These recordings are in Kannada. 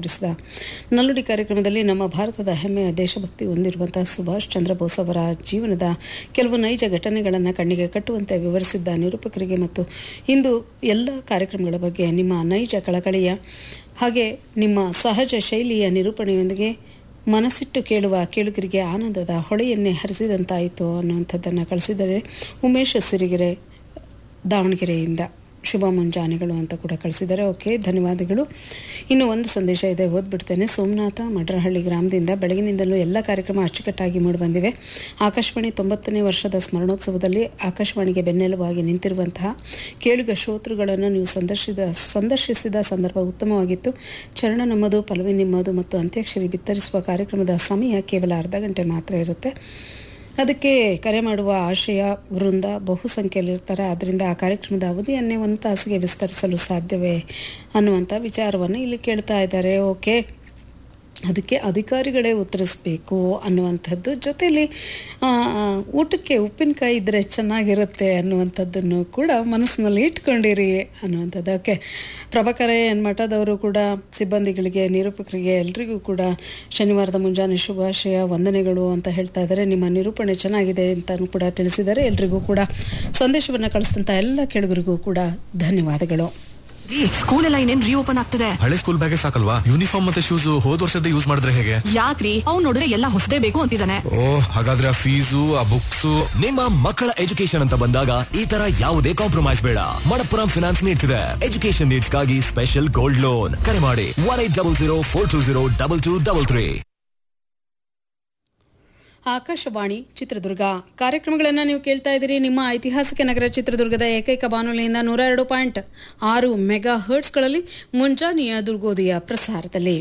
ಹಬ್ಬರಿಸಿದ ನಲ್ಲುಡಿ ಕಾರ್ಯಕ್ರಮದಲ್ಲಿ ನಮ್ಮ ಭಾರತದ ಹೆಮ್ಮೆಯ ದೇಶಭಕ್ತಿ ಹೊಂದಿರುವಂತಹ ಸುಭಾಷ್ ಚಂದ್ರ ಬೋಸ್ ಅವರ ಜೀವನದ ಕೆಲವು ನೈಜ ಘಟನೆಗಳನ್ನು ಕಣ್ಣಿಗೆ ಕಟ್ಟುವಂತೆ ವಿವರಿಸಿದ್ದ ನಿರೂಪಕರಿಗೆ ಮತ್ತು ಇಂದು ಎಲ್ಲ ಕಾರ್ಯಕ್ರಮಗಳ ಬಗ್ಗೆ ನಿಮ್ಮ ನೈಜ ಕಳಕಳಿಯ ಹಾಗೆ ನಿಮ್ಮ ಸಹಜ ಶೈಲಿಯ ನಿರೂಪಣೆಯೊಂದಿಗೆ ಮನಸ್ಸಿಟ್ಟು ಕೇಳುವ ಕೇಳುಗರಿಗೆ ಆನಂದದ ಹೊಳೆಯನ್ನೇ ಹರಿಸಿದಂತಾಯಿತು ಅನ್ನುವಂಥದ್ದನ್ನು ಕಳಿಸಿದರೆ ಉಮೇಶ್ ಸಿರಿಗೆರೆ ದಾವಣಗೆರೆಯಿಂದ ಶುಭ ಮುಂಜಾನೆಗಳು ಅಂತ ಕೂಡ ಕಳಿಸಿದ್ದಾರೆ ಓಕೆ ಧನ್ಯವಾದಗಳು ಇನ್ನು ಒಂದು ಸಂದೇಶ ಇದೆ ಓದ್ಬಿಡ್ತೇನೆ ಸೋಮನಾಥ ಮಡ್ರಹಳ್ಳಿ ಗ್ರಾಮದಿಂದ ಬೆಳಗಿನಿಂದಲೂ ಎಲ್ಲ ಕಾರ್ಯಕ್ರಮ ಅಚ್ಚುಕಟ್ಟಾಗಿ ಮೂಡಿಬಂದಿವೆ ಆಕಾಶವಾಣಿ ತೊಂಬತ್ತನೇ ವರ್ಷದ ಸ್ಮರಣೋತ್ಸವದಲ್ಲಿ ಆಕಾಶವಾಣಿಗೆ ಬೆನ್ನೆಲುಬಾಗಿ ನಿಂತಿರುವಂತಹ ಕೇಳುಗ ಶ್ರೋತೃಗಳನ್ನು ನೀವು ಸಂದರ್ಶಿದ ಸಂದರ್ಶಿಸಿದ ಸಂದರ್ಭ ಉತ್ತಮವಾಗಿತ್ತು ಚರಣ ನಮ್ಮದು ಪಲ್ಲವಿ ನಿಮ್ಮದು ಮತ್ತು ಅಂತ್ಯಾಕ್ಷರಿ ಬಿತ್ತರಿಸುವ ಕಾರ್ಯಕ್ರಮದ ಸಮಯ ಕೇವಲ ಅರ್ಧ ಗಂಟೆ ಮಾತ್ರ ಇರುತ್ತೆ ಅದಕ್ಕೆ ಕರೆ ಮಾಡುವ ಆಶಯ ವೃಂದ ಬಹುಸಂಖ್ಯೆಯಲ್ಲಿರ್ತಾರೆ ಆದ್ದರಿಂದ ಆ ಕಾರ್ಯಕ್ರಮದ ಅವಧಿಯನ್ನೇ ಒಂದು ತಾಸಿಗೆ ವಿಸ್ತರಿಸಲು ಸಾಧ್ಯವೇ ಅನ್ನುವಂಥ ವಿಚಾರವನ್ನು ಇಲ್ಲಿ ಕೇಳ್ತಾ ಇದ್ದಾರೆ ಓಕೆ ಅದಕ್ಕೆ ಅಧಿಕಾರಿಗಳೇ ಉತ್ತರಿಸಬೇಕು ಅನ್ನುವಂಥದ್ದು ಜೊತೆಯಲ್ಲಿ ಆ, ಊಟಕ್ಕೆ ಉಪ್ಪಿನಕಾಯಿ ಇದ್ದರೆ ಚೆನ್ನಾಗಿರುತ್ತೆ ಅನ್ನುವಂಥದ್ದನ್ನು ಕೂಡ ಮನಸ್ಸಿನಲ್ಲಿ ಇಟ್ಕೊಂಡಿರಿ ಅನ್ನುವಂಥದ್ದು ಓಕೆ ಪ್ರಭಾಕರ ಎನ್ ಮಠದವರು ಕೂಡ ಸಿಬ್ಬಂದಿಗಳಿಗೆ ನಿರೂಪಕರಿಗೆ ಎಲ್ರಿಗೂ ಕೂಡ ಶನಿವಾರದ ಮುಂಜಾನೆ ಶುಭಾಶಯ ವಂದನೆಗಳು ಅಂತ ಹೇಳ್ತಾ ಇದ್ದಾರೆ ನಿಮ್ಮ ನಿರೂಪಣೆ ಚೆನ್ನಾಗಿದೆ ಅಂತಲೂ ಕೂಡ ತಿಳಿಸಿದ್ದಾರೆ ಎಲ್ರಿಗೂ ಕೂಡ ಸಂದೇಶವನ್ನು ಕಳಿಸಿದಂಥ ಎಲ್ಲ ಕೆಳಗರಿಗೂ ಕೂಡ ಧನ್ಯವಾದಗಳು ರೀ ಸ್ಕೂಲ್ ಎಲ್ಲ ಇನ್ನೇನ್ ರೀಓಪನ್ ಆಗ್ತಿದೆ ಹಳೆ ಸ್ಕೂಲ್ ಬ್ಯಾಗೇ ಸಾಕಲ್ವಾ ಯೂನಿಫಾರ್ಮ್ ಮತ್ತೆ ಶೂಸ್ ಹೋದ್ ವರ್ಷದ ಯೂಸ್ ಮಾಡಿದ್ರೆ ಹೇಗೆ ಯಾಕ್ರಿ ಅವ್ನ್ ನೋಡಿದ್ರೆ ಎಲ್ಲ ಹೊಸದೇ ಬೇಕು ಅಂತಿದ್ದಾನೆ ಓ ಹಾಗಾದ್ರೆ ಆ ಫೀಸು ಆ ಬುಕ್ಸ್ ನಿಮ್ಮ ಮಕ್ಕಳ ಎಜುಕೇಶನ್ ಅಂತ ಬಂದಾಗ ಈ ತರ ಯಾವುದೇ ಕಾಂಪ್ರಮೈಸ್ ಬೇಡ ಮಣಪ್ಪುರಂ ಫಿನಾನ್ಸ್ ನೀಡ್ತಿದೆ ಎಜುಕೇಶನ್ ನೀಡ್ಸ್ಗಾಗಿ ಸ್ಪೆಷಲ್ ಗೋಲ್ಡ್ ಲೋನ್ ಕರೆ ಮಾಡಿ one eight double zero four two zero double two double three Akashvani Chitradurga ಕಾರ್ಯಕ್ರಮಗಳನ್ನು ನೀವು ಕೇಳ್ತಾ ಇದ್ದೀರಿ ನಿಮ್ಮ ಐತಿಹಾಸಿಕ ನಗರ ಚಿತ್ರದುರ್ಗದ ಏಕೈಕ ಬಾನುಲಿಯಿಂದ ನೂರ ಎರಡು ಪಾಯಿಂಟ್ ಆರು ಮೆಗಾ ಹರ್ಟ್ಸ್ಗಳಲ್ಲಿ ಮುಂಜಾನೆಯ ದುರ್ಗೋದಯ ಪ್ರಸಾರದಲ್ಲಿ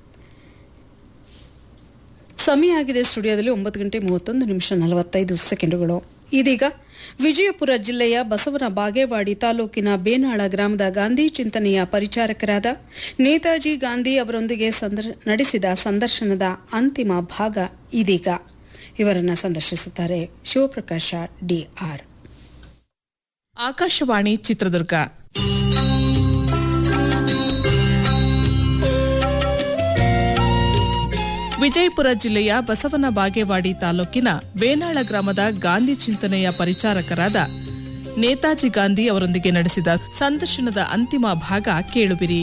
ಸಮಯ ಆಗಿದೆ ಸ್ಟುಡಿಯೋದಲ್ಲಿ ಒಂಬತ್ತು ಗಂಟೆ ಮೂವತ್ತೊಂದು ನಿಮಿಷ ನಲವತ್ತೈದು ಸೆಕೆಂಡುಗಳು ಇದೀಗ ವಿಜಯಪುರ ಜಿಲ್ಲೆಯ ಬಸವನ ಬಾಗೇವಾಡಿ ತಾಲೂಕಿನ ಬೇನಾಳ ಗ್ರಾಮದ ಗಾಂಧಿ ಚಿಂತನೆಯ ಪರಿಚಾರಕರಾದ ನೇತಾಜಿ ಗಾಂಧಿ ಅವರೊಂದಿಗೆ ಸಂದರ್ ನಡೆಸಿದ ಸಂದರ್ಶನದ ಅಂತಿಮ ಭಾಗ ಇದೀಗ ಇವರನ್ನ ಸಂದರ್ಶಿಸುತ್ತಾರೆ ಶಿವಪ್ರಕಾಶ ಡಿ ಆರ್ ಆಕಾಶವಾಣಿ ಚಿತ್ರದುರ್ಗ ವಿಜಯಪುರ ಜಿಲ್ಲೆಯ ಬಸವನ ಬಾಗೇವಾಡಿ ತಾಲೂಕಿನ ಬೇನಾಳ ಗ್ರಾಮದ ಗಾಂಧಿ ಚಿಂತನೆಯ ಪರಿಚಾರಕರಾದ ನೇತಾಜಿ ಗಾಂಧಿ ಅವರೊಂದಿಗೆ ನಡೆಸಿದ ಸಂದರ್ಶನದ ಅಂತಿಮ ಭಾಗ ಕೇಳುವಿರಿ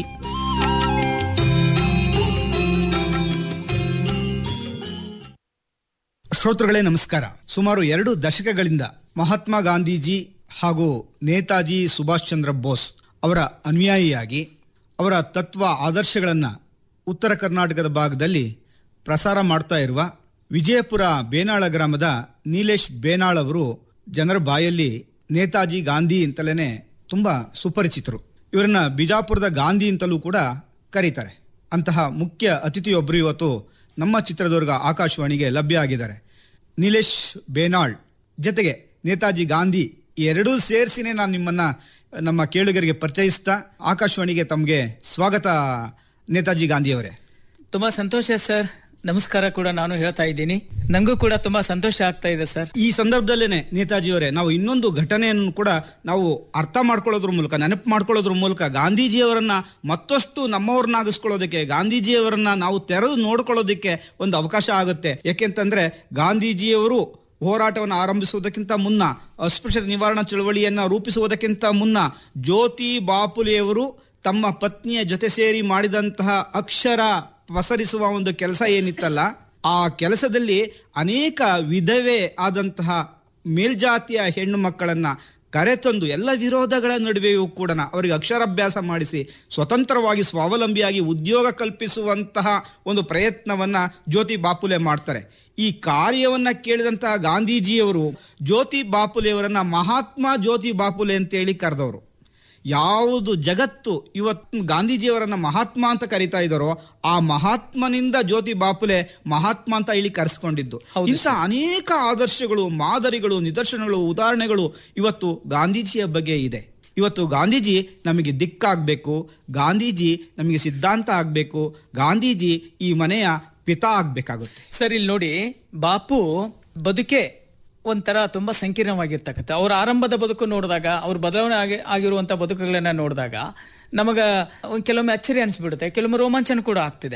ಶ್ರೋತೃಗಳೇ ನಮಸ್ಕಾರ ಸುಮಾರು ಎರಡು ದಶಕಗಳಿಂದ ಮಹಾತ್ಮ ಗಾಂಧೀಜಿ ಹಾಗೂ ನೇತಾಜಿ ಸುಭಾಷ್ ಚಂದ್ರ ಬೋಸ್ ಅವರ ಅನುಯಾಯಿಯಾಗಿ ಅವರ ತತ್ವ ಆದರ್ಶಗಳನ್ನು ಉತ್ತರ ಕರ್ನಾಟಕದ ಭಾಗದಲ್ಲಿ ಪ್ರಸಾರ ಮಾಡ್ತಾ ಇರುವ ವಿಜಯಪುರ ಬೇನಾಳ ಗ್ರಾಮದ ನೀಲೇಶ್ ಬೇನಾಳ್ ಅವರು ಜನರ ಬಾಯಲ್ಲಿ ನೇತಾಜಿ ಗಾಂಧಿ ಅಂತಲೇ ತುಂಬಾ ಸುಪರಿಚಿತರು ಇವರನ್ನ ಬಿಜಾಪುರದ ಗಾಂಧಿ ಅಂತಲೂ ಕೂಡ ಕರೀತಾರೆ ಅಂತಹ ಮುಖ್ಯ ಅತಿಥಿಯೊಬ್ಬರು ಇವತ್ತು ನಮ್ಮ ಚಿತ್ರದುರ್ಗ ಆಕಾಶವಾಣಿಗೆ ಲಭ್ಯ ಆಗಿದ್ದಾರೆ ನೀಲೇಶ್ ಬೇನಾಳ್ ಜೊತೆಗೆ ನೇತಾಜಿ ಗಾಂಧಿ ಈ ಎರಡೂ ಸೇರಿಸಿನೇ ನಾನು ನಿಮ್ಮನ್ನ ನಮ್ಮ ಕೇಳುಗರಿಗೆ ಪರಿಚಯಿಸ್ತಾ ಆಕಾಶವಾಣಿಗೆ ತಮಗೆ ಸ್ವಾಗತ ನೇತಾಜಿ ಗಾಂಧಿ ಅವರೇ ತುಂಬಾ ಸಂತೋಷ ಸರ್ ನಮಸ್ಕಾರ ಕೂಡ ನಾನು ಹೇಳ್ತಾ ಇದ್ದೀನಿ ನಂಗೂ ಕೂಡ ತುಂಬಾ ಸಂತೋಷ ಆಗ್ತಾ ಇದೆ ಸರ್ ಈ ಸಂದರ್ಭದಲ್ಲೇನೆ ನೇತಾಜಿ ಅವರೇ ನಾವು ಇನ್ನೊಂದು ಘಟನೆಯನ್ನು ಕೂಡ ನಾವು ಅರ್ಥ ಮಾಡ್ಕೊಳ್ಳೋದ್ರ ಮೂಲಕ ನೆನಪು ಮಾಡ್ಕೊಳ್ಳೋದ್ರ ಮೂಲಕ ಗಾಂಧೀಜಿಯವರನ್ನ ಮತ್ತಷ್ಟು ನಮ್ಮವ್ರನ್ನಾಗಿಸ್ಕೊಳ್ಳೋದಕ್ಕೆ ಗಾಂಧೀಜಿಯವರನ್ನ ನಾವು ತೆರೆದು ನೋಡ್ಕೊಳ್ಳೋದಕ್ಕೆ ಒಂದು ಅವಕಾಶ ಆಗುತ್ತೆ ಯಾಕೆಂತಂದ್ರೆ ಗಾಂಧೀಜಿಯವರು ಹೋರಾಟವನ್ನು ಆರಂಭಿಸುವುದಕ್ಕಿಂತ ಮುನ್ನ ಅಸ್ಪೃಶ್ಯತೆ ನಿವಾರಣಾ ಚಳವಳಿಯನ್ನ ರೂಪಿಸುವುದಕ್ಕಿಂತ ಮುನ್ನ ಜ್ಯೋತಿ ಬಾಪುಲೆಯವರು ತಮ್ಮ ಪತ್ನಿಯ ಜೊತೆ ಸೇರಿ ಮಾಡಿದಂತಹ ಅಕ್ಷರ ಪಸರಿಸುವ ಒಂದು ಕೆಲಸ ಏನಿತ್ತಲ್ಲ ಆ ಕೆಲಸದಲ್ಲಿ ಅನೇಕ ವಿಧವೆ ಆದಂತಹ ಮೇಲ್ಜಾತಿಯ ಹೆಣ್ಣು ಮಕ್ಕಳನ್ನ ಕರೆತಂದು ಎಲ್ಲ ವಿರೋಧಗಳ ನಡುವೆಯೂ ಕೂಡ ಅವರಿಗೆ ಅಕ್ಷರಾಭ್ಯಾಸ ಮಾಡಿಸಿ ಸ್ವತಂತ್ರವಾಗಿ ಸ್ವಾವಲಂಬಿಯಾಗಿ ಉದ್ಯೋಗ ಕಲ್ಪಿಸುವಂತಹ ಒಂದು ಪ್ರಯತ್ನವನ್ನ ಜ್ಯೋತಿ ಬಾಪುಲೆ ಮಾಡ್ತಾರೆ ಈ ಕಾರ್ಯವನ್ನ ಕೇಳಿದಂತಹ ಗಾಂಧೀಜಿಯವರು ಜ್ಯೋತಿ ಬಾಪುಲೆಯವರನ್ನ ಮಹಾತ್ಮ ಜ್ಯೋತಿ ಬಾಪುಲೆ ಅಂತೇಳಿ ಕರೆದವರು ಯಾವುದು ಜಗತ್ತು ಇವತ್ತು ಗಾಂಧೀಜಿಯವರನ್ನ ಮಹಾತ್ಮ ಅಂತ ಕರಿತಾ ಇದ್ದಾರೋ ಆ ಮಹಾತ್ಮನಿಂದ ಜ್ಯೋತಿ ಬಾಪುಲೆ ಮಹಾತ್ಮ ಅಂತ ಇಲ್ಲಿ ಕರೆಸ್ಕೊಂಡಿದ್ದು ಇಂಥ ಅನೇಕ ಆದರ್ಶಗಳು ಮಾದರಿಗಳು ನಿದರ್ಶನಗಳು ಉದಾಹರಣೆಗಳು ಇವತ್ತು ಗಾಂಧೀಜಿಯ ಬಗ್ಗೆ ಇದೆ ಇವತ್ತು ಗಾಂಧೀಜಿ ನಮಗೆ ದಿಕ್ಕಾಗಬೇಕು ಗಾಂಧೀಜಿ ನಮಗೆ ಸಿದ್ಧಾಂತ ಆಗಬೇಕು ಗಾಂಧೀಜಿ ಈ ಮನೆಯ ಪಿತಾ ಆಗ್ಬೇಕಾಗುತ್ತೆ ಸರ್ ಇಲ್ಲಿ ನೋಡಿ ಬಾಪು ಬದುಕೆ ಒಂಥರ ತುಂಬಾ ಸಂಕೀರ್ಣವಾಗಿರ್ತಕ್ಕಂಥ ಅವ್ರ ಆರಂಭದ ಬದುಕು ನೋಡಿದಾಗ ಅವ್ರ ಬದಲಾವಣೆ ಆಗಿ ಆಗಿರುವಂತ ಬದುಕುಗಳನ್ನ ನೋಡಿದಾಗ ನಮಗ ಒಂದ್ ಕೆಲವೊಮ್ಮೆ ಅಚ್ಚರಿ ಅನಿಸ್ಬಿಡುತ್ತೆ ಕೆಲವೊಮ್ಮೆ ರೋಮಾಂಚನ ಕೂಡ ಆಗ್ತಿದೆ